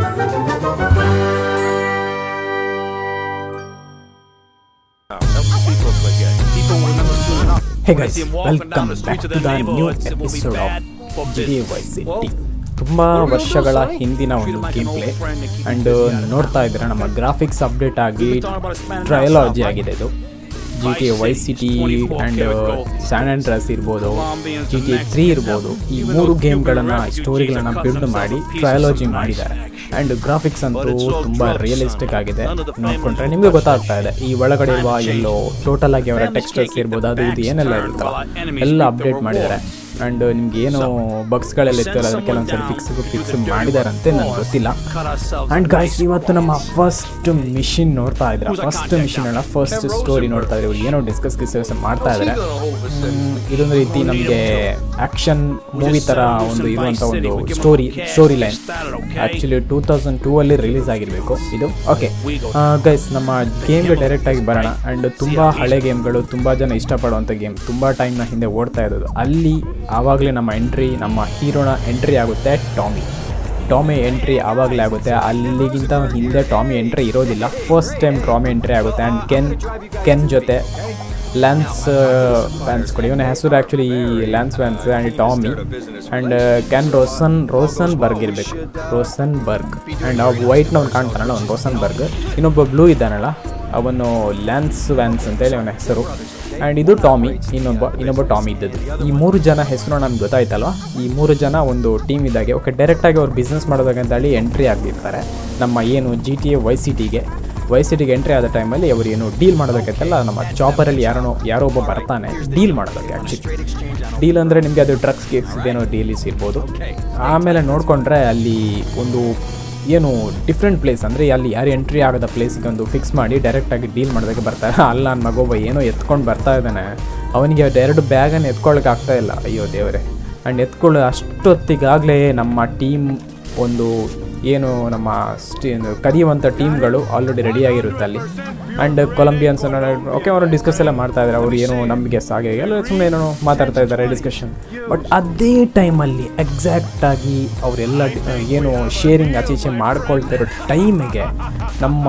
People forget. People will never soon enough. Hey When guys, they see him walking welcome down the back streets of to the the new neighborhood, simply episode bad of for GTA business. Vice Well, City. ತುಂಬ ವರ್ಷಗಳ ಹಿಂದಿನ ಒಂದು game play and ನೋಡ್ತಾ ಇದ್ರೆ ನಮ್ಮ graphics update ಆಗಿ trilogy ಆಗಿದೆ ಇದು G T Y city and San Andreas ಇರ್ಬೋದು ಜಿ ಟಿ ತ್ರೀ ಇರ್ಬೋದು ಈ ಮೂರು ಗೇಮ್ಗಳನ್ನು ಸ್ಟೋರಿಗಳನ್ನು ಬಿಲ್ಡ್ ಮಾಡಿ ಟ್ರಯಲಾಜಿ ಮಾಡಿದ್ದಾರೆ ಆ್ಯಂಡ್ ಗ್ರಾಫಿಕ್ಸ್ ಅಂತೂ ತುಂಬ ರಿಯಲಿಸ್ಟಿಕ್ ಆಗಿದೆ ನೋಡ್ಕೊಂಡ್ರೆ ನಿಮಗೆ ಗೊತ್ತಾಗ್ತಾ ಇದೆ ಈ ಒಳಗಡೆ ಇರುವ ಎಲ್ಲೋ ಟೋಟಲ್ ಆಗಿ ಅವರ ಟೆಕ್ಸ್ಟರ್ಸ್ ಇರ್ಬೋದು ಅದು ಇದು ಏನೆಲ್ಲ ಇರುತ್ತಲ್ಲ ಎಲ್ಲ ಅಪ್ಡೇಟ್ ಮಾಡಿದ್ದಾರೆ ಆ್ಯಂಡ್ ನಿಮ್ಗೆ ಏನು ಬಗ್ಸ್ಗಳೆಲ್ಲ ಇರ್ತಲ್ಲ ಅದಕ್ಕೆ ಕೆಲವೊಂದ್ಸರಿ ಫಿಕ್ಸ್ ಫಿಕ್ಸ್ ಮಾಡಿದಾರಂತೆ ನನಗೆ ಗೊತ್ತಿಲ್ಲ ಆ್ಯಂಡ್ ಗಾಯ್ಸ್ ಇವತ್ತು ನಮ್ಮ ಫಸ್ಟ್ ಮಿಷಿನ್ ನೋಡ್ತಾ ಇದ್ರೆ ಫಸ್ಟ್ ಮಿಷಿನ್ ಅಲ್ಲ ಫಸ್ಟ್ ಸ್ಟೋರಿ ನೋಡ್ತಾ ಇದ್ರೆ ಇವ್ರು ಏನೋ ಡಿಸ್ಕಸ್ ಡಿಸ್ಕಸ್ ಮಾಡ್ತಾ ಇದ್ದಾರೆ ಹ್ಮ್, ಇದೊಂದು ರೀತಿ ನಮಗೆ ಆಕ್ಷನ್ ಮೂವಿ ಥರ ಒಂದು ಇರುವಂಥ ಒಂದು story story line actually two thousand two ಅಲ್ಲಿ ರಿಲೀಸ್ ಆಗಿರಬೇಕು ಇದು ಓಕೆ ಗೈಸ್ ನಮ್ಮ ಗೇಮ್ಗೆ ಡೈರೆಕ್ಟಾಗಿ ಬರೋಣ ಆ್ಯಂಡ್ ತುಂಬ ಹಳೆ ಗೇಮ್ಗಳು ತುಂಬ ಜನ ಇಷ್ಟಪಡುವಂಥ ಗೇಮ್ ತುಂಬ ಟೈಮ್ನ ಹಿಂದೆ ಓಡ್ತಾ ಇರೋದು ಅಲ್ಲಿ ಆವಾಗಲೇ ನಮ್ಮ ಎಂಟ್ರಿ ನಮ್ಮ ಹೀರೋನ ಎಂಟ್ರಿ ಆಗುತ್ತೆ ಟಾಮಿ ಟಾಮಿ ಎಂಟ್ರಿ ಆವಾಗಲೇ ಆಗುತ್ತೆ ಅಲ್ಲಿಗಿಂತ ಹಿಂದೆ ಟಾಮಿ ಎಂಟ್ರಿ ಇರೋದಿಲ್ಲ ಫಸ್ಟ್ ಟೈಮ್ ಟಾಮಿ ಎಂಟ್ರಿ ಆಗುತ್ತೆ ಆ್ಯಂಡ್ ಕೆನ್ ಕೆನ್ ಜೊತೆ ಲ್ಯಾನ್ಸ್ ವ್ಯಾನ್ಸ್ ಕೊಡಿ ಇವನ ಹೆಸರು actually Lance Vance and Tommy and Ken Rosen Rosenberg ಇರಬೇಕು ರೋಸನ್ ಬರ್ಗ್ ಆ್ಯಂಡ್ ಅವ್ ವೈಟ್ನವ್ನು ಕಾಣ್ತಾನಲ್ಲ ಅವ್ನು ರೋಸನ್ ಬರ್ಗ್ ಇನ್ನೊಬ್ಬ ಬ್ಲೂ ಇದ್ದಾನಲ್ಲ ಅವನು ಲ್ಯಾನ್ಸ್ ವ್ಯಾನ್ಸ್ ಅಂತೇಳಿ ಅವನ ಹೆಸರು ಆ್ಯಂಡ್ ಇದು ಟಾಮಿ ಇನ್ನೊಬ್ಬ ಇನ್ನೊಬ್ಬ ಟಾಮಿ ಇದ್ದದ್ದು ಈ ಮೂರು ಜನ ಹೆಸರು ನಮ್ಗೆ ಗೊತ್ತಾಯ್ತಲ್ವ ಈ ಮೂರು ಜನ ಒಂದು ಟೀಮ್ ಇದ್ದಾಗೆ ಓಕೆ ಡೈರೆಕ್ಟಾಗಿ ಅವ್ರು ಬಿಸ್ನೆಸ್ ಮಾಡೋದಾಗ ಅಂತೇಳಿ ಎಂಟ್ರಿ ಆಗಿರ್ತಾರೆ ನಮ್ಮ ಏನು G T A Y C ಟಿಗೆ ವೈ ಸಿ ಟಿಗೆ ಎಂಟ್ರಿ ಆದ ಟೈಮಲ್ಲಿ ಅವರು ಏನು ಡೀಲ್ ಮಾಡೋದಕ್ಕೆಲ್ಲ ನಮ್ಮ ಚಾಪರಲ್ಲಿ ಯಾರೋ ಯಾರೋ ಒಬ್ಬ ಬರ್ತಾನೆ ಡೀಲ್ ಮಾಡೋದಕ್ಕೆ ಆ್ಯಕ್ಚುಲಿ ಡೀಲ್ ಅಂದರೆ ನಿಮಗೆ ಅದು ಡ್ರಗ್ಸ್ ಕೇಸ್ ಇದೇನೋ ಡೀಲಿಸ್ ಇರ್ಬೋದು ಆಮೇಲೆ ನೋಡಿಕೊಂಡ್ರೆ ಅಲ್ಲಿ ಒಂದು ಏನು ಡಿಫ್ರೆಂಟ್ ಪ್ಲೇಸ್ ಅಂದರೆ ಅಲ್ಲಿ ಯಾರು ಎಂಟ್ರಿ ಆಗದ ಪ್ಲೇಸಿಗೆ ಒಂದು ಫಿಕ್ಸ್ ಮಾಡಿ ಡೈರೆಕ್ಟಾಗಿ ಡೀಲ್ ಮಾಡೋದಕ್ಕೆ ಬರ್ತಾರೆ ಅಲ್ಲ ನನ್ನ ಮಗೊಬ್ಬ ಏನೋ ಎತ್ಕೊಂಡು ಬರ್ತಾ ಇದ್ದಾನೆ ಅವನಿಗೆ ಎರಡು ಬ್ಯಾಗನ್ನು ಎತ್ಕೊಳ್ಳೋಕೆ ಆಗ್ತಾ ಇಲ್ಲ ಅಯ್ಯೋ ದೇವರೇ ಆ್ಯಂಡ್ ಎತ್ಕೊಳ್ಳೋ ಅಷ್ಟೊತ್ತಿಗಾಗಲೇ ನಮ್ಮ ಟೀಮ್ ಒಂದು ಏನು ನಮ್ಮ ಸ್ಟಿ ಕದಿಯುವಂಥ ಟೀಮ್ಗಳು ಆಲ್ರೆಡಿ ರೆಡಿಯಾಗಿರುತ್ತೆ ಅಲ್ಲಿ ಆ್ಯಂಡ್ ಕೊಲಂಬಿಯನ್ಸ್ ಓಕೆ ಅವರು ಡಿಸ್ಕಸ್ ಎಲ್ಲ ಮಾಡ್ತಾ ಇದ್ದಾರೆ ಅವ್ರು ಏನೋ ನಮಗೆ ಸಾಗೆ ಎಲ್ಲ ಸುಮ್ಮನೆ ಏನೋ ಮಾತಾಡ್ತಾ ಇದ್ದಾರೆ ಡಿಸ್ಕಷನ್ ಬಟ್ ಅದೇ ಟೈಮಲ್ಲಿ ಎಕ್ಸಾಕ್ಟಾಗಿ ಅವರೆಲ್ಲ ಏನು ಶೇರಿಂಗ್ ಆಚೆ ಈಚೆ ಮಾಡ್ಕೊಳ್ತಾ ಇರೋ ಟೈಮಿಗೆ ನಮ್ಮ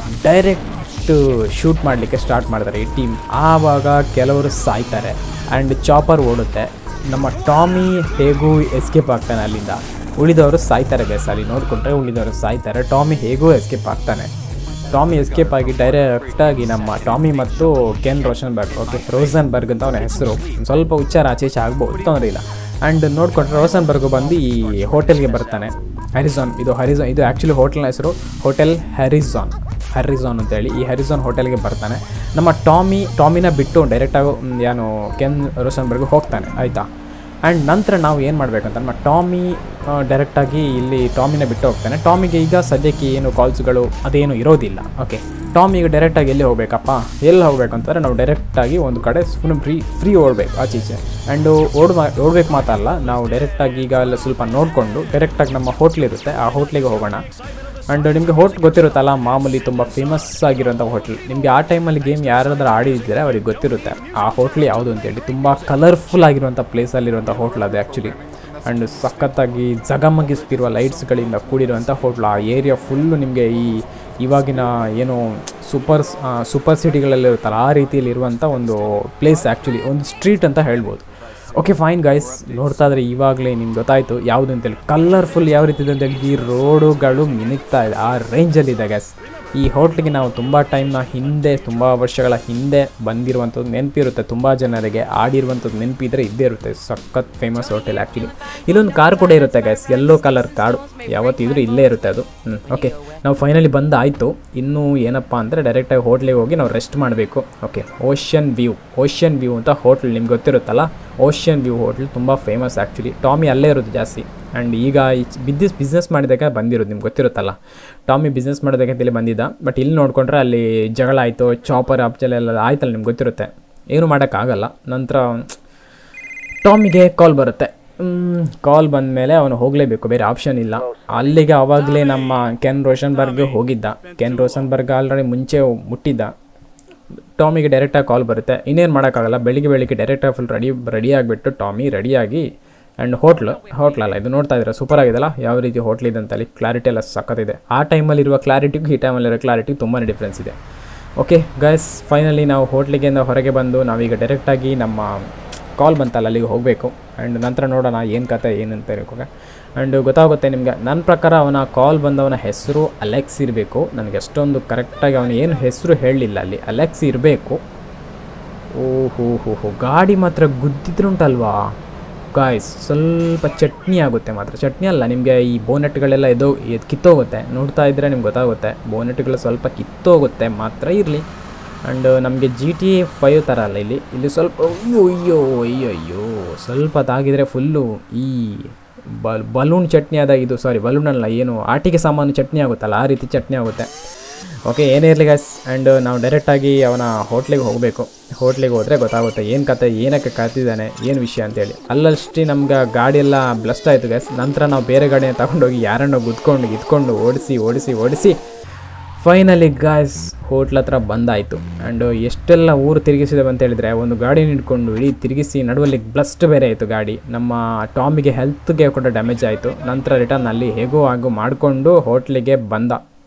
ಡೈರೆಕ್ಟ್ ಶೂಟ್ ಮಾಡಲಿಕ್ಕೆ ಸ್ಟಾರ್ಟ್ ಮಾಡ್ತಾರೆ ಈ ಟೀಮ್ ಆವಾಗ ಕೆಲವರು ಸಾಯ್ತಾರೆ ಆ್ಯಂಡ್ ಚಾಪರ್ ಓಡುತ್ತೆ ನಮ್ಮ ಟಾಮಿ ಹೇಗೂ ಎಸ್ಕೇಪ್ ಆಗ್ತಾನೆ ಅಲ್ಲಿಂದ ಉಳಿದವರು ಸಾಯ್ತಾರೆ ಗೈಸ್ ಅಲ್ಲಿ ನೋಡಿಕೊಂಡ್ರೆ ಉಳಿದವರು ಸಾಯ್ತಾರೆ ಟಾಮಿ ಹೇಗೂ ಎಸ್ಕೇಪ್ ಆಗ್ತಾನೆ ಟಾಮಿ ಎಸ್ಕೇಪ್ ಆಗಿ ಡೈರೆಕ್ಟಾಗಿ ನಮ್ಮ ಟಾಮಿ ಮತ್ತು Ken Rosenberg okay Rosenberg ಅಂತ ಅವನ ಹೆಸರು ಒಂದ್ ಸ್ವಲ್ಪ ಉಚ್ಚಾರ ಆಚೆ ಈಚೆ ಆಗ್ಬೋದು ತೊಂದರೆ ಇಲ್ಲ ಆ್ಯಂಡ್ ನೋಡ್ಕೊಂಡ್ರೆ ರೋಸನ್ ಬರ್ಗ್ ಬಂದು ಈ ಹೋಟೆಲ್ಗೆ ಬರ್ತಾನೆ ಹ್ಯಾರಿಸಾನ್ ಇದು ಹರಿಸಾನ್ ಇದು ಆ್ಯಕ್ಚುಲಿ ಹೋಟೆಲ್ನ ಹೆಸರು ಹೋಟೆಲ್ ಹ್ಯಾರಿಸಾನ್ ಹ್ಯಾರಿಸಾನ್ ಅಂತೇಳಿ ಈ ಹ್ಯಾರಿಸಾನ್ ಹೋಟೆಲ್ಗೆ ಬರ್ತಾನೆ ನಮ್ಮ ಟಾಮಿ ಟಾಮಿನ ಬಿಟ್ಟು ಡೈರೆಕ್ಟಾಗಿ ಏನು ಕೆನ್ ರೋಸನ್ಬರ್ಗ್ ಹೋಗ್ತಾನೆ ಆಯಿತಾ ಆ್ಯಂಡ್ ನಂತರ ನಾವು ಏನು ಮಾಡಬೇಕಂತ ನಮ್ಮ ಟಾಮಿ ಡೈರೆಕ್ಟಾಗಿ ಇಲ್ಲಿ ಟಾಮಿನ ಬಿಟ್ಟು ಹೋಗ್ತಾನೆ ಟಾಮಿಗೆ ಈಗ ಸದ್ಯಕ್ಕೆ ಏನು ಕಾಲ್ಸ್ಗಳು ಅದೇನು ಇರೋದಿಲ್ಲ ಓಕೆ ಟಾಮಿಗೆ ಡೈರೆಕ್ಟಾಗಿ ಎಲ್ಲಿ ಹೋಗ್ಬೇಕಪ್ಪ ಎಲ್ಲಿ ಹೋಗ್ಬೇಕು ಅಂತಂದರೆ ನಾವು ಡೈರೆಕ್ಟಾಗಿ ಒಂದು ಕಡೆ ಸುಮ್ಮನೆ ಫ್ರೀ ಫ್ರೀ ಓಡಬೇಕು ಆಚೀಚೆ ಆ್ಯಂಡ್ ಓಡ್ ಓಡ್ಬೇಕು ಮಾತಲ್ಲ ನಾವು ಡೈರೆಕ್ಟಾಗಿ ಈಗ ಎಲ್ಲ ಸ್ವಲ್ಪ ನೋಡಿಕೊಂಡು ಡೈರೆಕ್ಟಾಗಿ ನಮ್ಮ ಹೋಟ್ಲ್ ಇರುತ್ತೆ ಆ ಹೋಟ್ಲಿಗೆ ಹೋಗೋಣ ಆ್ಯಂಡ್ ನಿಮಗೆ ಹೋಟ್ಲ್ ಗೊತ್ತಿರುತ್ತಲ್ಲ ಮಾಮೂಲಿ ತುಂಬ ಫೇಮಸ್ ಆಗಿರೋಂಥ ಹೋಟ್ಲ್ ನಿಮಗೆ ಆ ಟೈಮಲ್ಲಿ ಗೇಮ್ ಯಾರಾದ್ರೂ ಆಡಿದ್ದೀರಾ ಅವ್ರಿಗೆ ಗೊತ್ತಿರುತ್ತೆ ಆ ಹೋಟ್ಲ್ ಯಾವುದು ಅಂತೇಳಿ ತುಂಬ ಕಲರ್ಫುಲ್ ಆಗಿರುವಂಥ ಪ್ಲೇಸಲ್ಲಿರುವಂಥ ಹೋಟ್ಲ್ ಅದು ಆ್ಯಕ್ಚುಲಿ ಆ್ಯಂಡ್ ಸಖತ್ತಾಗಿ ಜಗಮಗಿಸ್ತಿರುವ ಲೈಟ್ಸ್ಗಳಿಂದ ಕೂಡಿರುವಂಥ ಹೋಟ್ಲ್ ಆ ಏರಿಯಾ ಫುಲ್ಲು ನಿಮಗೆ ಈ ಇವಾಗಿನ ಏನು ಸೂಪರ್ ಸೂಪರ್ ಸಿಟಿಗಳಲ್ಲಿರುತ್ತಲ್ಲ ಆ ರೀತಿಯಲ್ಲಿ ಇರುವಂಥ ಒಂದು ಪ್ಲೇಸ್ ಆ್ಯಕ್ಚುಲಿ ಒಂದು ಸ್ಟ್ರೀಟ್ ಅಂತ ಹೇಳ್ಬೋದು ಓಕೆ ಫೈನ್ ಗೈಸ್ ನೋಡ್ತಾ ಇದ್ರೆ ಇವಾಗಲೇ ನಿಮ್ಗೆ ಗೊತ್ತಾಯಿತು ಯಾವುದು ಅಂತೇಳಿ ಕಲರ್ಫುಲ್ ಯಾವ ರೀತಿ ಇದೆ ಅಂತೇಳಿ ಈ ರೋಡುಗಳು ಮಿನುಗ್ತಾ ಇದೆ ಆ ರೇಂಜಲ್ಲಿದೆ ಗೈಸ್ ಈ ಹೋಟ್ಲಿಗೆ ನಾವು ತುಂಬ ಟೈಮ್ನ ಹಿಂದೆ ತುಂಬ ವರ್ಷಗಳ ಹಿಂದೆ ಬಂದಿರುವಂಥದ್ದು ನೆನಪಿರುತ್ತೆ ತುಂಬ ಜನರಿಗೆ ಆಡಿರುವಂಥದ್ದು ನೆನಪಿದ್ರೆ ಇದ್ದೇ ಇರುತ್ತೆ ಸಖತ್ ಫೇಮಸ್ ಹೋಟೆಲ್ ಆ್ಯಕ್ಚುಲಿ ಇಲ್ಲೊಂದು ಕಾರ್ ಕೂಡ ಇರುತ್ತೆ ಗೈಸ್ ಯೆಲ್ಲೋ ಕಲರ್ ಕಾರು ಯಾವತ್ತಿದ್ರೂ ಇಲ್ಲೇ ಇರುತ್ತೆ ಅದು ಹ್ಞೂ ಓಕೆ ನಾವು ಫೈನಲಿ ಬಂದಾಯಿತು ಇನ್ನೂ ಏನಪ್ಪ ಅಂದರೆ ಡೈರೆಕ್ಟಾಗಿ ಹೋಟ್ಲಿಗೆ ಹೋಗಿ ನಾವು ರೆಸ್ಟ್ ಮಾಡಬೇಕು okay ocean view ocean view ಅಂತ ಹೋಟ್ಲ್ ನಿಮ್ಗೆ ಗೊತ್ತಿರುತ್ತಲ್ಲ ಓಷನ್ ವ್ಯೂ ಹೋಟ್ಲ್ ತುಂಬ ಫೇಮಸ್ ಆ್ಯಕ್ಚುಲಿ ಟಾಮಿ ಅಲ್ಲೇ ಇರೋದು ಜಾಸ್ತಿ ಆ್ಯಂಡ್ ಈಗ ಈ ಬಿಸ್ನೆಸ್ ಬಿಸ್ನೆಸ್ ಮಾಡಿದಾಗ ಬಂದಿರೋದು ನಿಮ್ಗೆ ಗೊತ್ತಿರುತ್ತಲ್ಲ ಟಾಮಿ ಬಿಸ್ನೆಸ್ ಮಾಡೋದಕ್ಕೆ ಅಂತೇಳಿ ಬಂದಿದ್ದ ಬಟ್ ಇಲ್ಲಿ ನೋಡಿಕೊಂಡ್ರೆ ಅಲ್ಲಿ ಜಗಳ ಆಯಿತು ಚಾಪರ್ ಅಪ್ಚಲ್ ಎಲ್ಲ ಆಯ್ತಲ್ಲ ನಿಮ್ಗೆ ಗೊತ್ತಿರುತ್ತೆ ಏನು ಮಾಡೋಕ್ಕಾಗಲ್ಲ ನಂತರ ಟಾಮಿಗೆ ಕಾಲ್ ಬರುತ್ತೆ ಕಾಲ್ ಬಂದ ಮೇಲೆ ಅವನು ಹೋಗಲೇಬೇಕು ಬೇರೆ ಆಪ್ಷನ್ ಇಲ್ಲ ಅಲ್ಲಿಗೆ ಆವಾಗಲೇ ನಮ್ಮ ಕೆನ್ ರೋಷನ್ಬರ್ಗ್ ಹೋಗಿದ್ದ ಕೆನ್ ರೋಷನ್ಬರ್ಗ್ ಆಲ್ರೆಡಿ ಮುಂಚೆ ಮುಟ್ಟಿದ್ದ ಟಾಮಿಗೆ ಡೈರೆಕ್ಟಾಗಿ ಕಾಲ್ ಬರುತ್ತೆ ಇನ್ನೇನು ಮಾಡೋಕ್ಕಾಗಲ್ಲ ಬೆಳಿಗ್ಗೆ ಬೆಳಿಗ್ಗೆ ಡೈರೆಕ್ಟಾಗಿ ಫುಲ್ ರೆಡಿ ರೆಡಿ ಆಗಿಬಿಟ್ಟು ಟಾಮಿ ರೆಡಿಯಾಗಿ ಆ್ಯಂಡ್ ಹೋಟ್ಲು ಹೋಟ್ಲಲ್ಲ ಇದು ನೋಡ್ತಾ ಇದ್ದೀರಾ ಸೂಪರ್ ಆಗಿದೆಲ್ಲ ಯಾವ ರೀತಿ ಹೋಟ್ಲ್ ಇದೆ ಅಂತಲ್ಲಿ ಕ್ಲಾರಿಟಿ ಎಲ್ಲ ಸಖತ್ತಿದೆ ಆ ಟೈಮಲ್ಲಿ ಇರುವ ಕ್ಲಾರಿಟಿಗೂ ಈ ಟೈಮಲ್ಲಿರೋ ಕ್ಲಾರಿಟಿ ತುಂಬಾ ಡಿಫ್ರೆನ್ಸ್ ಇದೆ ಓಕೆ ಗೈಸ್ ಫೈನಲಿ ನಾವು ಹೋಟ್ಲಿಗೆಂದ ಹೊರಗೆ ಬಂದು ನಾವೀಗ ಡೈರೆಕ್ಟಾಗಿ ನಮ್ಮ ಕಾಲ್ ಬಂತಲ್ಲ ಅಲ್ಲಿಗೆ ಹೋಗಬೇಕು ಆ್ಯಂಡ್ ನಂತರ ನೋಡೋಣ ಏನು ಕತೆ ಏನಂತ ಇರೋಕೆ ಆ್ಯಂಡ್ ಗೊತ್ತಾಗುತ್ತೆ ನಿಮಗೆ ನನ್ನ ಪ್ರಕಾರ ಅವನ ಕಾಲ್ ಬಂದವನ ಹೆಸರು ಅಲೆಕ್ಸ್ ಇರಬೇಕು ನನಗೆ ಅಷ್ಟೊಂದು ಕರೆಕ್ಟಾಗಿ ಅವನು ಏನು ಹೆಸರು ಹೇಳಲಿಲ್ಲ ಅಲ್ಲಿ ಅಲೆಕ್ಸ್ ಇರಬೇಕು ಓಹೋ ಹೋ ಹೋ ಗಾಡಿ ಮಾತ್ರ ಗುದ್ದಿದ್ರುಂಟಲ್ವಾ ಗಾಯ್ಸ್ ಸ್ವಲ್ಪ ಚಟ್ನಿ ಆಗುತ್ತೆ ಮಾತ್ರ ಚಟ್ನಿ ಅಲ್ಲ ನಿಮಗೆ ಈ ಬೋನೆಟ್ಗಳೆಲ್ಲ ಎದೋ ಎದ್ ಕಿತ್ತೋಗುತ್ತೆ ನೋಡ್ತಾ ಇದ್ದರೆ ನಿಮ್ಗೆ ಗೊತ್ತಾಗುತ್ತೆ ಬೋನೆಟ್ಗಳು ಸ್ವಲ್ಪ ಕಿತ್ತೋಗುತ್ತೆ ಮಾತ್ರ ಇರಲಿ ಆ್ಯಂಡ್ ನಮಗೆ ಜಿ ಟಿ ಫೈವ್ ಥರ ಅಲ್ಲ ಇಲ್ಲಿ ಇಲ್ಲಿ ಸ್ವಲ್ಪ ಅಯ್ಯೋ ಅಯ್ಯೋ ಅಯ್ಯೋ ಅಯ್ಯೋ ಸ್ವಲ್ಪ ತಾಗಿದರೆ ಫುಲ್ಲು ಈ ಬಲ್ ಬಲೂನ್ ಚಟ್ನಿ ಆದ ಇದು ಸಾರಿ ಬಲೂನ್ ಅಲ್ಲ ಏನು ಆಟಿಕೆ ಸಾಮಾನು ಚಟ್ನಿ ಆಗುತ್ತಲ್ಲ ಆ ರೀತಿ ಚಟ್ನಿ ಆಗುತ್ತೆ ಓಕೆ ಏನೇ ಇರಲಿ ಗೈಸ್ ಆ್ಯಂಡ್ ನಾವು ಡೈರೆಕ್ಟಾಗಿ ಅವನ ಹೋಟ್ಲಿಗೆ ಹೋಗಬೇಕು ಹೋಟ್ಲಿಗೆ ಹೋದರೆ ಗೊತ್ತಾಗುತ್ತೆ ಏನು ಕತೆ ಏನಕ್ಕೆ ಕತ್ತಿದ್ದಾನೆ ಏನು ವಿಷಯ ಅಂತೇಳಿ ಅಲ್ಲಷ್ಟೇ ನಮ್ಗೆ ಗಾಡಿ ಎಲ್ಲ ಬ್ಲಸ್ಟ್ ಆಯಿತು ಗೈಸ್ ನಂತರ ನಾವು ಬೇರೆ ಗಾಡಿನ ತಗೊಂಡೋಗಿ ಯಾರನ್ನೋ ಗುದ್ಕೊಂಡು ಇದ್ಕೊಂಡು ಓಡಿಸಿ ಓಡಿಸಿ ಓಡಿಸಿ ಫೈನಲಿ ಗಾಯ್ಸ್ ಹೋಟ್ಲ್ ಹತ್ರ ಬಂದಾಯಿತು ಆ್ಯಂಡ್ ಎಷ್ಟೆಲ್ಲ ಊರು ತಿರುಗಿಸಿದೆ ಅಂತ ಹೇಳಿದರೆ ಒಂದು ಗಾಡಿನ ಹಿಡ್ಕೊಂಡು ಇಡೀ ತಿರುಗಿಸಿ ನಡುವಲ್ಲಿ ಬ್ಲಸ್ಟ್ ಬೇರೆ ಆಯಿತು ಗಾಡಿ ನಮ್ಮ ಟಾಮಿಗೆ ಹೆಲ್ತ್ಗೆ ಕೂಡ ಡ್ಯಾಮೇಜ್ ಆಯಿತು ನಂತರ ರಿಟರ್ನ್ ಅಲ್ಲಿ ಹೇಗೋ ಆಗೋ ಮಾಡಿಕೊಂಡು ಹೋಟ್ಲಿಗೆ ಬಂದ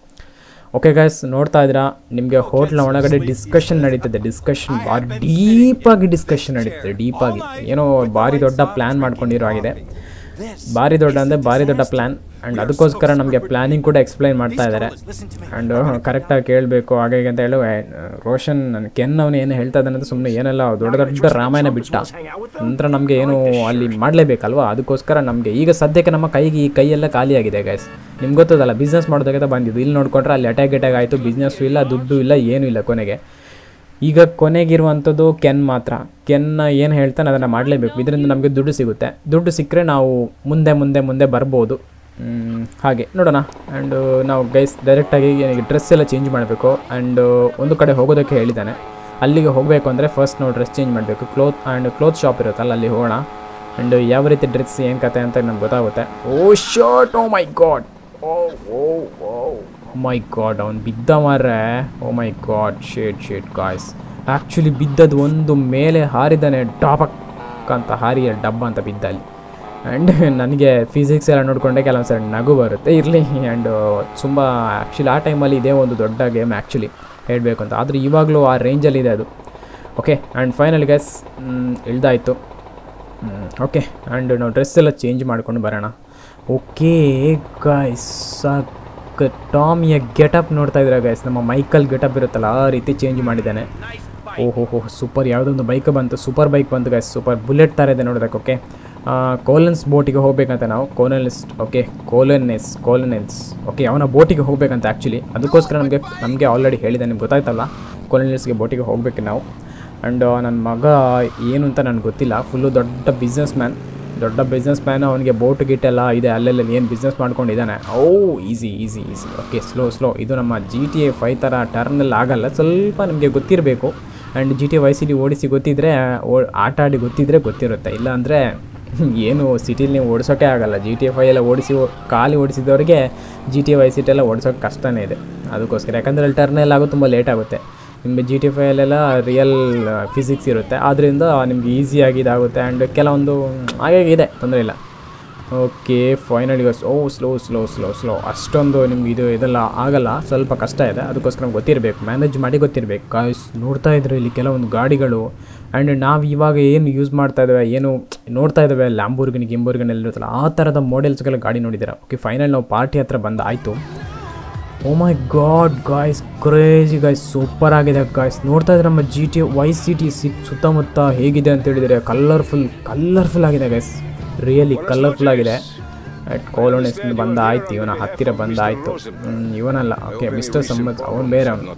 ಓಕೆ ಗೈಸ್ ನೋಡ್ತಾ ಇದ್ದೀರಾ ನಿಮಗೆ ಹೋಟ್ಲ್ನ ಒಳಗಡೆ ಡಿಸ್ಕಷನ್ ನಡೀತದೆ ಡಿಸ್ಕಷನ್ ಭಾರಿ ಡೀಪಾಗಿ ಡಿಸ್ಕಷನ್ ನಡೀತದೆ ಡೀಪಾಗಿ ಏನೋ ಭಾರಿ ದೊಡ್ಡ ಪ್ಲ್ಯಾನ್ ಮಾಡ್ಕೊಂಡಿರೋ ಆಗಿದೆ ಭಾರಿ ದೊಡ್ಡ ಅಂದರೆ ಭಾರಿ ದೊಡ್ಡ ಪ್ಲ್ಯಾನ್ ಆ್ಯಂಡ್ ಅದಕ್ಕೋಸ್ಕರ ನಮಗೆ ಪ್ಲ್ಯಾನಿಂಗ್ ಕೂಡ ಎಕ್ಸ್ಪ್ಲೈನ್ ಮಾಡ್ತಾ ಇದ್ದಾರೆ ಆ್ಯಂಡ್ ಕರೆಕ್ಟಾಗಿ ಕೇಳಬೇಕು ಹಾಗೆ ಹೀಗೆ ಅಂತ ಹೇಳಿ ಆ, ರೋಷನ್ ನನ್ನ ಕೆನ್ ಅವನು ಏನು ಹೇಳ್ತಾ ಇದ್ದಾನೆ ಅಂತ ಸುಮ್ಮನೆ ಏನೆಲ್ಲ ದೊಡ್ಡ ದೊಡ್ಡ ರಾಮಾಯಣ ಬಿಟ್ಟ ನಂತರ ನಮಗೆ ಏನು ಅಲ್ಲಿ ಮಾಡಲೇಬೇಕಲ್ವಾ ಅದಕ್ಕೋಸ್ಕರ ನಮಗೆ ಈಗ ಸದ್ಯಕ್ಕೆ ನಮ್ಮ ಕೈಗೆ ಈ ಕೈಯೆಲ್ಲ ಖಾಲಿಯಾಗಿದೆ ಗೈಸ್ ನಿಮ್ಗೆ ಗೊತ್ತದಲ್ಲ ಬಿಸ್ನೆಸ್ ಮಾಡೋದಕ್ಕೆ ಬಂದಿದ್ದು ಇಲ್ಲಿ ನೋಡ್ಕೊಂಡ್ರೆ ಅಲ್ಲಿ ಅಟ್ಯಾಕ್ ಅಟ್ಯಾಕ್ ಆಯಿತು ಬಿಸ್ನೆಸ್ಸು ಇಲ್ಲ ದುಡ್ಡು ಇಲ್ಲ ಏನೂ ಇಲ್ಲ ಕೊನೆಗೆ ಈಗ ಕೊನೆಗಿರುವಂಥದ್ದು ಕೆನ್ ಮಾತ್ರ ಕೆನ್ನ ಏನು ಹೇಳ್ತಾನೆ ಅದನ್ನು ಮಾಡಲೇಬೇಕು ಇದರಿಂದ ನಮಗೆ ದುಡ್ಡು ಸಿಗುತ್ತೆ ದುಡ್ಡು ಸಿಕ್ಕರೆ ನಾವು ಮುಂದೆ ಮುಂದೆ ಮುಂದೆ ಬರ್ಬೋದು ಮ್, ಹಾಗೆ ನೋಡೋಣ ಆ್ಯಂಡ್ ನಾವು ಗೈಸ್ ಡೈರೆಕ್ಟಾಗಿ ಡ್ರೆಸ್ ಎಲ್ಲ ಚೇಂಜ್ ಮಾಡಬೇಕು ಆ್ಯಂಡ್ ಒಂದು ಕಡೆ ಹೋಗೋದಕ್ಕೆ ಹೇಳಿದ್ದಾನೆ ಅಲ್ಲಿಗೆ ಹೋಗಬೇಕು ಅಂದರೆ ಫಸ್ಟ್ ನಾವು ಡ್ರೆಸ್ ಚೇಂಜ್ ಮಾಡಬೇಕು ಕ್ಲೋತ್ ಆ್ಯಂಡ್ ಕ್ಲೋತ್ ಶಾಪ್ ಇರುತ್ತಲ್ಲ ಅಲ್ಲಿ ಹೋಗೋಣ ಆ್ಯಂಡ್ ಯಾವ ರೀತಿ ಡ್ರೆಸ್ ಏನು ಕತೆ ಅಂತ ನಮ್ಗೆ ಗೊತ್ತಾಗುತ್ತೆ oh shirt oh my god oh oh oh my god ಅವ್ನು ಬಿದ್ದ ಮಾರ್ರೆ oh my god shade shade guys actually ಬಿದ್ದದ್ದು ಒಂದು ಮೇಲೆ ಹಾರಿದ್ದಾನೆ ಡಾಬಕ್ ಅಂತ ಹಾರಿ ಡಬ್ಬ ಅಂತ ಬಿದ್ದ ಅಲ್ಲಿ ಆ್ಯಂಡ್ ನನಗೆ ಫಿಸಿಕ್ಸ್ ಎಲ್ಲ ನೋಡಿಕೊಂಡೆ ಕೆಲವೊಂದು ಸರಿ ನಗು ಬರುತ್ತೆ ಇರಲಿ ಆ್ಯಂಡ್ ತುಂಬ ಆ್ಯಕ್ಚುಲಿ ಆ ಟೈಮಲ್ಲಿ ಇದೇ ಒಂದು ದೊಡ್ಡ ಗೇಮ್ ಆ್ಯಕ್ಚುಲಿ ಹೇಳಬೇಕು ಅಂತ ಆದರೆ ಇವಾಗಲೂ ಆ ರೇಂಜಲ್ಲಿ ಇದೆ ಅದು ಓಕೆ ಆ್ಯಂಡ್ ಫೈನಲ್ ಗೈಸ್ ಇಳ್ದಾಯಿತು ಓಕೆ ಆ್ಯಂಡ್ ನಾವು ಡ್ರೆಸ್ ಎಲ್ಲ ಚೇಂಜ್ ಮಾಡ್ಕೊಂಡು ಬರೋಣ ಓಕೆ ಗಾಯ್ಸ್ ಸಾಕ್ ಟಾಮಿಯ ಗೆಟಪ್ ನೋಡ್ತಾ ಇದ್ದೀರಾ ಗೈಸ್ ನಮ್ಮ ಮೈಕಲ್ ಗೆಟಪ್ ಇರುತ್ತಲ್ಲ ಆ ರೀತಿ ಚೇಂಜ್ ಮಾಡಿದ್ದಾನೆ ಓಹೋ ಹೋ ಸೂಪರ್ ಯಾವುದೊಂದು ಬೈಕ್ ಬಂತು ಸೂಪರ್ ಬೈಕ್ ಬಂತು ಗೈಸ್ ಸೂಪರ್ ಬುಲೆಟ್ ಥರ ಇದೆ ನೋಡೋದಕ್ಕೆ ಓಕೆ ಕೋಲನ್ಸ್ ಬೋಟಿಗೆ ಹೋಗ್ಬೇಕಂತ ನಾವು ಕೋಲನ್ಸ್ ಓಕೆ ಕೋಲನೆಸ್ ಕೋಲನೆಲ್ಸ್ ಓಕೆ ಅವನ ಬೋಟಿಗೆ ಹೋಗ್ಬೇಕಂತ ಆ್ಯಕ್ಚುಲಿ ಅದಕ್ಕೋಸ್ಕರ ನಮಗೆ ನಮಗೆ ಆಲ್ರೆಡಿ ಹೇಳಿದೆ ನಿಮ್ಗೆ ಗೊತ್ತಾಯ್ತಲ್ಲ ಕೋಲನೆಲ್ಸ್ಗೆ ಬೋಟಿಗೆ ಹೋಗ್ಬೇಕು ನಾವು ಆ್ಯಂಡ್ ನನ್ನ ಮಗ ಏನು ಅಂತ ನನಗೆ ಗೊತ್ತಿಲ್ಲ ಫುಲ್ಲು ದೊಡ್ಡ ಬಿಸ್ನೆಸ್ ಮ್ಯಾನ್ ದೊಡ್ಡ ಬಿಸ್ನೆಸ್ ಮ್ಯಾನ್ ಅವನಿಗೆ ಬೋಟ್ ಗಿಟ್ ಎಲ್ಲ ಇದೆ ಅಲ್ಲೆಲ್ಲ ಏನು ಬಿಸ್ನೆಸ್ ಮಾಡ್ಕೊಂಡಿದ್ದಾನೆ oh easy easy easy okay slow slow ಇದು ನಮ್ಮ ಜಿ ಟಿ ಎ ಫೈ ಥರ ಟರ್ನಲ್ಲಿ ಆಗಲ್ಲ ಸ್ವಲ್ಪ ನಿಮಗೆ ಗೊತ್ತಿರಬೇಕು and G T Y C D ಓಡಿಸಿ ಗೊತ್ತಿದ್ದರೆ ಓ ಆಟ ಆಡಿ ಗೊತ್ತಿದ್ದರೆ ಗೊತ್ತಿರುತ್ತೆ ಇಲ್ಲಾಂದರೆ ಏನು ಸಿಟಿಲಿ ನೀವು ಓಡಿಸೋಕ್ಕೆ ಆಗಲ್ಲ ಜಿ ಟಿ ಎ ಫೈ ಎಲ್ಲ ಓಡಿಸಿ ಖಾಲಿ ಓಡಿಸಿದವರಿಗೆ ಜಿ ಟಿ ವೈ ಸಿಟಿ ಎಲ್ಲ ಓಡಿಸೋಕೆ ಕಷ್ಟನೇ ಇದೆ ಅದಕ್ಕೋಸ್ಕರ ಯಾಕಂದರೆ ಅಲ್ಲಿ ಟರ್ನೆಲ್ಲ ಆಗೋ ತುಂಬ ಲೇಟ್ ಆಗುತ್ತೆ ನಿಮಗೆ ಜಿ ಟಿ ಫೈಯಲ್ಲೆಲ್ಲ ರಿಯಲ್ ಫಿಸಿಕ್ಸ್ ಇರುತ್ತೆ ಆದ್ದರಿಂದ ನಿಮ್ಗೆ ಈಸಿಯಾಗಿ ಇದಾಗುತ್ತೆ ಆ್ಯಂಡ್ ಕೆಲವೊಂದು ಹಾಗೆ ಇದೆ ತೊಂದರೆ ಇಲ್ಲ okay final guys oh slow slow slow slow ಅಷ್ಟೊಂದು ನಿಮ್ಗೆ ಇದು ಇದೆಲ್ಲ ಆಗಲ್ಲ ಸ್ವಲ್ಪ ಕಷ್ಟ ಇದೆ ಅದಕ್ಕೋಸ್ಕರ ನಮ್ಗೆ ಗೊತ್ತಿರಬೇಕು ಮ್ಯಾನೇಜ್ ಮಾಡಿ ಗೊತ್ತಿರಬೇಕು ಗಾಯ್ಸ್ ನೋಡ್ತಾ ಇದ್ರೆ ಇಲ್ಲಿ ಕೆಲವೊಂದು ಗಾಡಿಗಳು ಆ್ಯಂಡ್ ನಾವು ಇವಾಗ ಏನು ಯೂಸ್ ಮಾಡ್ತಾ ಇದ್ದೇವೆ ಏನು ನೋಡ್ತಾ ಇದ್ದೇವೆ ಲ್ಯಾಂಬೂರ್ಗಿನ್ ಗಿಂಬೂರ್ಗಿನ್ ಎಲ್ಲ ಇರುತ್ತಲ್ಲ ಆ ಥರದ ಮಾಡೆಲ್ಸ್ಗಳ ಗಾಡಿ ನೋಡಿದ್ದೀರಾ ಓಕೆ ಫೈನಲ್ ನಾವು ಪಾರ್ಟಿ ಹತ್ರ ಬಂದು ಆಯಿತು oh my god guys crazy guys super ಆಗಿದೆ ಗಾಯ್ಸ್ ನೋಡ್ತಾ ಇದ್ರೆ ನಮ್ಮ G T Y C T C ಸುತ್ತಮುತ್ತ ಹೇಗಿದೆ ಅಂತ ಹೇಳಿದರೆ ಕಲರ್ಫುಲ್ ಕಲರ್ಫುಲ್ ಆಗಿದೆ ಗೈಸ್ ರಿಯಲಿ ಕಲರ್ಫುಲ್ ಆಗಿದೆ ಅಟ್ ಕೋಲೋನೆಸ್ ಬಂದ ಆಯ್ತು ಇವನ ಹತ್ತಿರ ಬಂದ ಆಯಿತು ಇವನಲ್ಲ ಓಕೆ ಮಿಸ್ಟರ್ ಸಮ್ಮತ್ ಅವನು ಬೇರೆ ಅವನು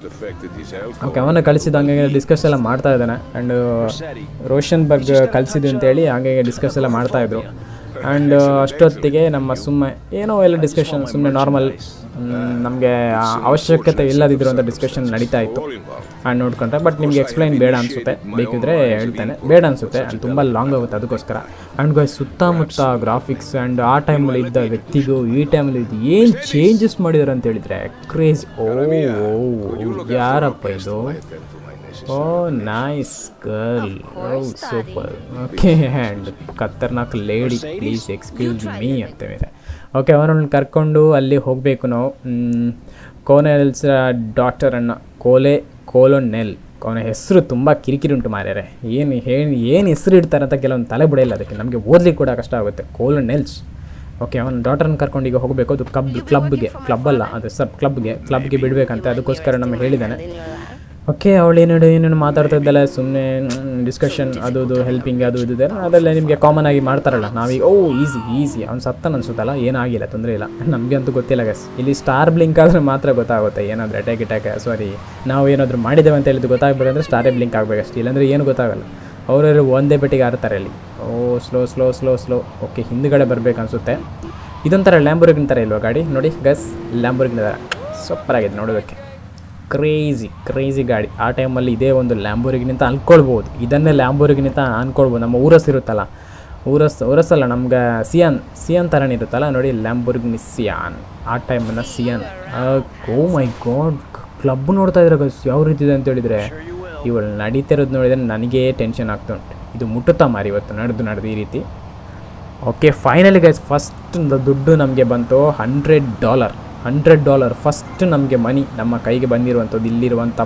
ಓಕೆ ಅವನ ಕಳಿಸಿದ ಹಂಗೆ ಡಿಸ್ಕಸ್ ಎಲ್ಲ ಮಾಡ್ತಾ ಇದ್ದಾನೆ ಆ್ಯಂಡ್ ರೋಷನ್ ಬರ್ಗ್ ಕಲಿಸಿದ್ದು ಅಂತೇಳಿ ಹಂಗೆ ಡಿಸ್ಕಸ್ ಎಲ್ಲ ಮಾಡ್ತಾ ಇದ್ರು ಆ್ಯಂಡ್ ಅಷ್ಟೊತ್ತಿಗೆ ನಮ್ಮ ಸುಮ್ಮನೆ ಏನೋ ಎಲ್ಲ ಡಿಸ್ಕಷನ್ ಸುಮ್ಮನೆ ನಾರ್ಮಲ್ ನಮಗೆ ಅವಶ್ಯಕತೆ ಇಲ್ಲದಿದ್ರು ಅಂತ ಡಿಸ್ಕಷನ್ ನಡೀತಾ ಇತ್ತು ಆ್ಯಂಡ್ ನೋಡ್ಕೊಂಡ್ರೆ ಬಟ್ ನಿಮಗೆ ಎಕ್ಸ್ಪ್ಲೈನ್ ಬೇಡ ಅನಿಸುತ್ತೆ ಬೇಕಿದ್ರೆ ಹೇಳ್ತೇನೆ ಬೇಡ ಅನಿಸುತ್ತೆ ಆ್ಯಂಡ್ ತುಂಬ ಲಾಂಗ್ ಆಗುತ್ತೆ ಅದಕ್ಕೋಸ್ಕರ ಆ್ಯಂಡ್ ಗಾಯ್ ಸುತ್ತಮುತ್ತ ಗ್ರಾಫಿಕ್ಸ್ ಆ್ಯಂಡ್ ಆ ಟೈಮಲ್ಲಿ ಇದ್ದ ವ್ಯಕ್ತಿಗೂ ಈ ಟೈಮಲ್ಲಿ ಇದು ಏನು ಚೇಂಜಸ್ ಮಾಡಿದ್ದಾರೆ ಅಂತ ಹೇಳಿದರೆ ಕ್ರೇಜ್ ಓ ಯಾರಪ್ಪ ಇದು oh nice girl oh super okay and ಖತರ್ನಾಕ್ ಲೇಡಿ ಪ್ಲೀಸ್ ಎಕ್ಸ್ಕ್ಯೂಸ್ ಮೀ ಅಂತ ಇದೆ ಓಕೆ ಅವನನ್ನು ಕರ್ಕೊಂಡು ಅಲ್ಲಿ ಹೋಗಬೇಕು ನಾವು ಕೋನೆಲ್ಸ್ ಡಾಕ್ಟರ್ ಅಣ್ಣ ಕೋಲೆ ಕೋಲೊನೆಲ್ ಅವನ ಹೆಸರು ತುಂಬ ಕಿರಿಕಿರಿ ಉಂಟು ಮಾರ್ಯಾರೆ ಏನು ಹೇಳಿ ಏನು ಹೆಸರು ಇಡ್ತಾರೆ ಅಂತ ಕೆಲವೊಂದು ತಲೆ ಬಿಡಿಲ್ಲ ಅದಕ್ಕೆ ನಮಗೆ ಓದ್ಲಿಕ್ಕೆ ಕೂಡ ಕಷ್ಟ ಆಗುತ್ತೆ ಕೋಲೊನೆಲ್ಸ್ ಓಕೆ ಅವನ ಡಾಟರ್ನ ಕರ್ಕೊಂಡು ಈಗ ಹೋಗಬೇಕು ಅದು ಕ್ಲಬ್ ಕ್ಲಬ್ಗೆ ಕ್ಲಬ್ ಅಲ್ಲ ಅದು ಸಬ್ ಕ್ಲಬ್ಗೆ ಕ್ಲಬ್ಗೆ ಬಿಡಬೇಕಂತ ಅದಕ್ಕೋಸ್ಕರ ನಮ್ಮ ಹೇಳಿದ್ದಾನೆ ಓಕೆ ಅವಳು ಏನೇನು ಏನೇನು ಮಾತಾಡ್ತಾ ಇದ್ದಲ್ಲ ಸುಮ್ಮನೆ ಡಿಸ್ಕಷನ್ ಅದು ಇದು ಹೆಲ್ಪಿಂಗ್ ಅದು ಇದು ಇದೆಲ್ಲ ಅದೆಲ್ಲ ನಿಮಗೆ ಕಾಮನ್ ಆಗಿ ಮಾಡ್ತಾರಲ್ಲ ನಾವೀಗ ಓ ಈಸಿ ಈಸಿ ಅವ್ನು ಸತ್ತನ ಅನ್ಸುತ್ತಲ್ಲ ಏನಾಗಿಲ್ಲ ತೊಂದರೆ ಇಲ್ಲ ನಮಗೆ ಅಂತೂ ಗೊತ್ತಿಲ್ಲ ಗಸ್ ಇಲ್ಲಿ ಸ್ಟಾರ್ ಬ್ಲಿಂಕ್ ಆದರೆ ಮಾತ್ರ ಗೊತ್ತಾಗುತ್ತೆ ಏನಾದರೂ ಅಟ್ಯಾಕ್ ಇಟ್ಯಾಕ್ ಸಾರಿ ನಾವು ಏನಾದರೂ ಮಾಡಿದ್ದೇವೆ ಅಂತ ಹೇಳಿದ್ದು ಗೊತ್ತಾಗಬೇಕಂದ್ರೆ ಸ್ಟಾರೇ ಬ್ಲಿಂಕ್ ಆಗಬೇಕಷ್ಟೇ ಇಲ್ಲಾಂದರೆ ಏನು ಗೊತ್ತಾಗಲ್ಲ ಅವರವರು ಒಂದೇ ಬೆಟ್ಟಿಗೆ ಆಡ್ತಾರೆ ಅಲ್ಲಿ oh slow slow slow slow okay ಹಿಂದ್ಗಡೆ ಬರ್ಬೇಕು ಅನಿಸುತ್ತೆ ಇದೊಂಥರ ಲ್ಯಾಂಬೋರ್ಗಿನ ಥರ ಇಲ್ವಾ ಗಾಡಿ ನೋಡಿ ಗಸ್ ಲ್ಯಾಂಬೋರ್ಗಿನ ಥರ ಸೂಪರ್ ಆಗಿದೆ ನೋಡೋದಕ್ಕೆ ಕ್ರೇಜಿ ಕ್ರೇಜಿ ಗಾಡಿ ಆ ಟೈಮಲ್ಲಿ ಇದೇ ಒಂದು ಲ್ಯಾಂಬೋರ್ಗಿನಿ ಅಂತ ಅನ್ಕೊಳ್ಬೋದು ಇದನ್ನೇ ಲ್ಯಾಂಬೋರ್ಗಿನಿ ಅಂತ ಅನ್ಕೊಳ್ಬೋದು ನಮ್ಮ ಊರಸ್ ಇರುತ್ತಲ್ಲ ಊರಸ್ ಊರಸ್ಸಲ್ಲ ನಮ್ಗೆ ಸಿಯಾನ್ ಸಿಯಾನ್ ಥರನೇ ಇರುತ್ತಲ್ಲ ನೋಡಿ ಲ್ಯಾಂಬೋರ್ಗಿನಿ ಸಿಯಾನ್ ಆ ಟೈಮನ್ನು Sian oh my god club ನೋಡ್ತಾ ಇದ್ರೆ ಗಸ್ ಯಾವ ರೀತಿ ಇದೆ ಅಂತ ಹೇಳಿದರೆ ಇವಳು ನಡೀತಿರೋದು ನೋಡಿದರೆ ನನಗೇ ಟೆನ್ಷನ್ ಆಗ್ತಾ ಉಂಟು ಇದು ಮುಟ್ಟುತ್ತಾ ಮಾರಿ ಇವತ್ತು ನಡೆದು ನಡೆದು ಈ ರೀತಿ ಓಕೆ ಫೈನಲಿ ಗೈಸ್ ಫಸ್ಟ್ ದುಡ್ಡು ನಮಗೆ ಬಂತು hundred dollar hundred dollar first ನಮಗೆ ಮನಿ ನಮ್ಮ ಕೈಗೆ ಬಂದಿರುವಂಥದ್ದು ಇಲ್ಲಿರುವಂಥ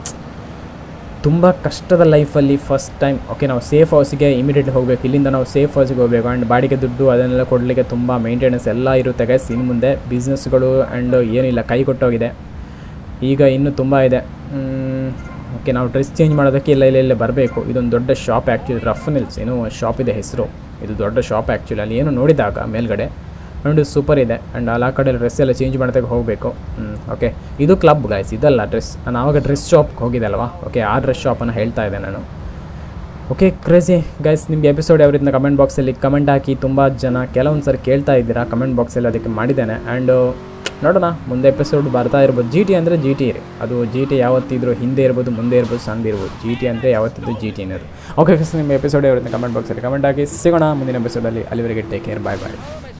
ತುಂಬ ಕಷ್ಟದ ಲೈಫಲ್ಲಿ ಫಸ್ಟ್ ಟೈಮ್ ಓಕೆ ನಾವು ಸೇಫ್ ಹೌಸಿಗೆ ಇಮಿಡಿಯೇಟ್ಲಿ ಹೋಗಬೇಕು ಇಲ್ಲಿಂದ ನಾವು ಸೇಫ್ ಹೌಸಿಗೆ ಹೋಗಬೇಕು ಆ್ಯಂಡ್ ಬಾಡಿಗೆ ದುಡ್ಡು ಅದನ್ನೆಲ್ಲ ಕೊಡಲಿಕ್ಕೆ ತುಂಬ ಮೇಂಟೆನೆನ್ಸ್ ಎಲ್ಲ ಇರುತ್ತೆ ಗೈಸ್ ಇನ್ನು ಮುಂದೆ ಬಿಸ್ನೆಸ್ಗಳು ಆ್ಯಂಡ್ ಏನಿಲ್ಲ ಕೈ ಕೊಟ್ಟೋಗಿದೆ ಈಗ ಇನ್ನೂ ತುಂಬ ಇದೆ ಓಕೆ ನಾವು ಡ್ರೆಸ್ ಚೇಂಜ್ ಮಾಡೋದಕ್ಕೆ ಇಲ್ಲ ಇಲ್ಲ ಇಲ್ಲೇ ಬರಬೇಕು ಇದೊಂದು ದೊಡ್ಡ ಶಾಪ್ ಆ್ಯಕ್ಚುಲಿ ರಫ್ನಿಲ್ಸ್ ಏನೋ ಶಾಪ್ ಇದೆ ಹೆಸರು ಇದು ದೊಡ್ಡ ಶಾಪ್ ಆ್ಯಕ್ಚುಲಿ ಅಲ್ಲಿ ಏನು ನೋಡಿದಾಗ ಮೇಲ್ಗಡೆ ಆ್ಯಂಡ್ ಸೂಪರ್ ಇದೆ ಆ್ಯಂಡ್ ಅಲ್ಲಿ ಆ ಕಡೆ ಡ್ರೆಸ್ ಎಲ್ಲ ಚೇಂಜ್ ಮಾಡೋದಕ್ಕೆ ಹೋಗಬೇಕು ಓಕೆ ಇದು ಕ್ಲಬ್ ಗಾಯ್ಸ್ ಇದಲ್ಲ ಡ್ರೆಸ್ ನಾನು ಆವಾಗ ಡ್ರೆಸ್ ಶಾಪ್ಗೆ ಹೋಗಿದೆ ಅಲ್ವಾ ಓಕೆ ಆ ಡ್ರೆಸ್ ಶಾಪನ್ನು ಹೇಳ್ತಾ ಇದ್ದೆ ನಾನು ಓಕೆ ಕ್ರೇಜಿ ಗೈಸ್ ನಿಮಗೆ ಎಪಿಸೋಡ್ ಯಾವ ರೀತಿಯ ಕಮೆಂಟ್ ಬಾಕ್ಸಲ್ಲಿ ಕಮೆಂಟ್ ಹಾಕಿ ತುಂಬ ಜನ ಕೆಲವೊಂದು ಸರಿ ಕೇಳ್ತಾ ಇದ್ದೀರಾ ಕಮೆಂಟ್ ಬಾಕ್ಸಲ್ಲಿ ಅದಕ್ಕೆ ಮಾಡಿದ್ದೇನೆ ಆ್ಯಂಡ್ ನೋಡೋಣ ಮುಂದೆ ಎಪಿಸೋಡ್ ಬರ್ತಾ ಇರ್ಬೋದು ಜಿ ಟಿ ಅಂದರೆ ಜಿ ಟಿ ಇರಿ ಅದು ಜಿ ಟಿ ಯಾವತ್ತಿದ್ರು ಹಿಂದೆ ಇರ್ಬೋದು ಮುಂದೆ ಇರ್ಬೋದು ಸಂದೆ ಇರ್ಬೋದು ಜಿ ಟಿ ಅಂದರೆ ಯಾವತ್ತಿದ್ರು ಜಿ ಟಿ ಅನ್ನೋದು ಓಕೆ ನಿಮ್ಮ ಎಪಿಸೋಡ್ ಯಾವ ರೀತಿ ಕಮೆಂಟ್ ಬಾಕ್ಸಲ್ಲಿ ಕಮೆಂಟ್ ಹಾಕಿ ಸಿಗೋಣ ಮುಂದಿನ ಎಪಿಸೋಡಲ್ಲಿ ಅಲ್ಲಿವರೆಗೆ ಟೇಕ್ ಕೇರ್ ಬಾಯ್ ಬಾಯ್